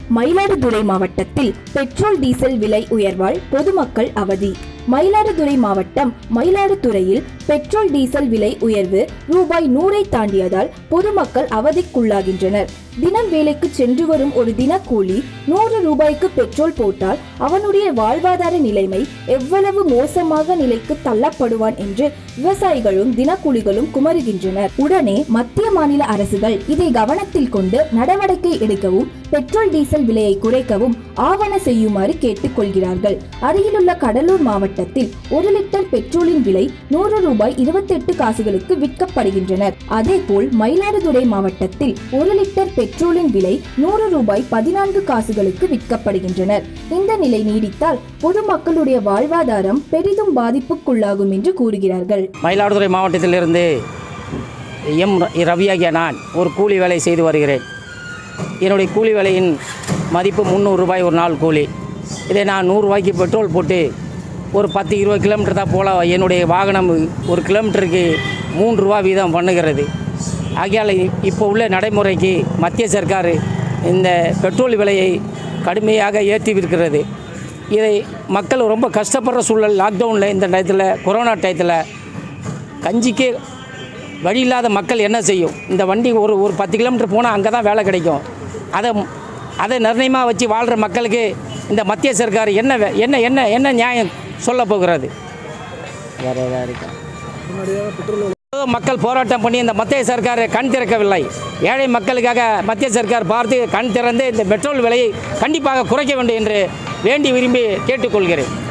மயிலாடுதுறை மாவட்டத்தில் petrol diesel விலை உயர்வால் பொதுமக்கள் அவதி மயிலாடுதுறை மாவட்டம் மயிலாடுதுறையில் பெட்ரோல் டீசல் விலை உயர்வு ரூபாய் நூறை தாண்டியதால் பொதுமக்கள் அவதிக்குள்ளாகின்றனர் தினம் வேலைக்கு சென்று வரும் ஒரு தினக்கூலி நூறு ரூபாய்க்கு பெட்ரோல் போட்டால் அவனுடைய வாழ்வாதார நிலைமை எவ்வளவு மோசமாக நிலைக்கு தள்ளப்படுவான் என்று விவசாயிகளும் தினக்கூலிகளும் குமருகின்றனர் உடனே மத்திய மாநில அரசுகள் இதை கவனத்தில் கொண்டு நடவடிக்கை எடுக்கவும் பெட்ரோல் டீசல் விலையை குறைக்கவும் ஆவண செய்யுமாறு கேட்டுக்கொள்கிறார்கள் அருகிலுள்ள கடலூர் மாவட்டத்தில் ஒரு லிட்டர் பெட்ரோலின் விலை நூறு ரூபாய் இருபத்தெட்டு காசுகளுக்கு விற்கப்படுகின்றனர் அதேபோல் மயிலாடுதுறை மாவட்டத்தில் ஒரு லிட்டர் பெட்ரோலின் விலை நூறு ரூபாய் பதினான்கு காசுகளுக்கு விற்கப்படுகின்றனர் இந்த நிலை நீடித்தால் பொதுமக்களுடைய வாழ்வாதாரம் பெரிதும் பாதிப்புக்குள்ளாகும் என்று கூறுகிறார்கள் மயிலாடுதுறை மாவட்டத்திலிருந்து எம் ரவியாகிய நான் ஒரு கூலி வேலை செய்து வருகிறேன் என்னுடைய கூலி வேலையின் மதிப்பு முந்நூறு ரூபாய் ஒரு நாள் கூலி இதை நான் நூறுரூவாய்க்கு பெட்ரோல் போட்டு ஒரு பத்து இருபது கிலோமீட்டர் தான் போல என்னுடைய வாகனம் ஒரு கிலோமீட்டருக்கு மூன்று ரூபா வீதம் பண்ணுகிறது ஆகையால் இப்போ உள்ள நடைமுறைக்கு மத்திய சர்க்கார் இந்த பெட்ரோல் விலையை கடுமையாக ஏற்றி இருக்கிறது இதை மக்கள் ரொம்ப கஷ்டப்படுற சூழல் லாக்டவுனில் இந்த டயத்தில் கொரோனா டயத்தில் கஞ்சிக்கு வழி இல்லாத மக்கள் என்ன செய்யும் இந்த வண்டி ஒரு ஒரு பத்து கிலோமீட்டர் போனால் அங்கே தான் வேலை கிடைக்கும் அதை அதை நிர்ணயமாக வச்சு வாழ்கிற மக்களுக்கு இந்த மத்திய சர்க்கார் என்ன வே- என்ன என்ன என்ன நியாயம் சொல்ல போகிறது வேறு ஏதாவது இருக்கா மக்கள் போராட்டம் பண்ணி இந்த மத்திய சர்க்கார் கண் திறக்கவில்லை ஏழை மக்களுக்காக மத்திய சர்க்கார் பார்த்து கண் திறந்து இந்த பெட்ரோல் விலையை கண்டிப்பாக குறைக்க வேண்டும் என்று வேண்டி விரும்பி கேட்டுக்கொள்கிறேன்